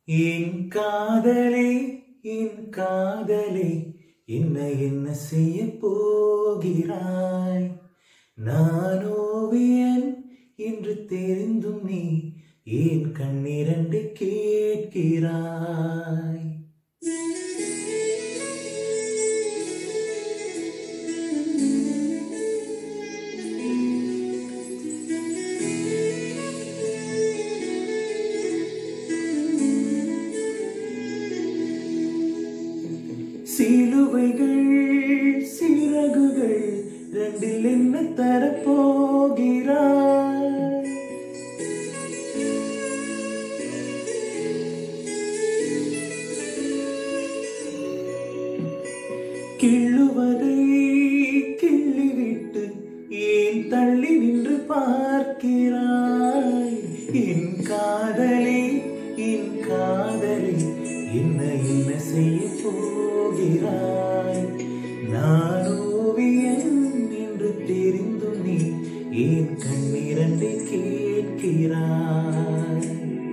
என் காதலே என் காதலே என்ன என்ன செய்ய போகிறாய் நான் ஓவியன் என்று தெரிந்தும் நீ ஏன் கண்ணிரண்டு கேட்கிறாய் சிலுவைகள் சிறகுகள் ரெண்டில் என்ன தரப்போகிறாய் கிள்ளுவதை கிள்ளிவிட்டு ஏன் தள்ளி நின்று பார்க்கிறாய் என் காதலே என் காதலே என்ன என்ன செய்ய போகிறாய் நான் ஓவியன் என்று தெரிந்தும் நீ ஏன் கண்ணீரண்டை கேட்கிறாய்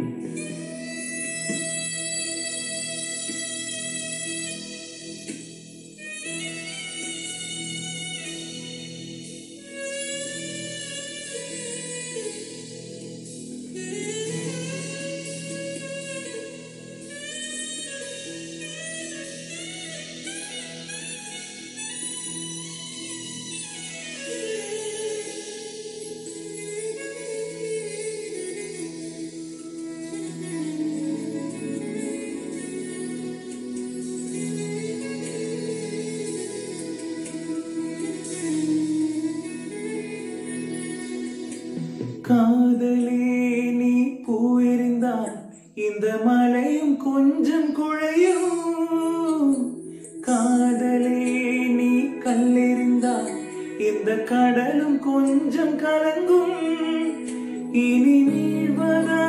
காதலே நீ பூவெறிந்தால் இந்த மலையும் கொஞ்சம் குழையும் காதலே நீ கல்லெறிந்தால் இந்த கடலும் கொஞ்சம் கலங்கும் இனி வீழ்வதா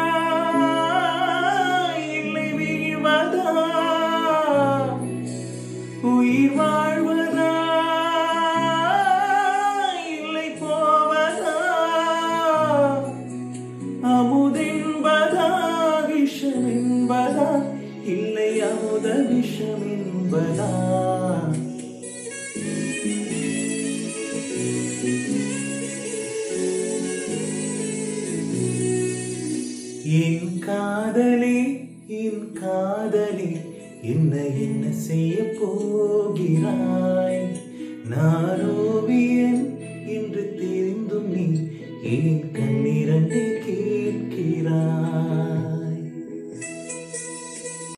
இல்லை வீழ்வதா உயிர் வாழ்வதா இல்லை போவதா அமுதென்பதா விஷம் என்பதா இல்லை அமுத விஷம் என்பதா என் காதலே என் காதலே என்ன என்ன செய்ய போகிறாய் நான் ஓவியன் என்று தெரிந்தும் நீ ஏன்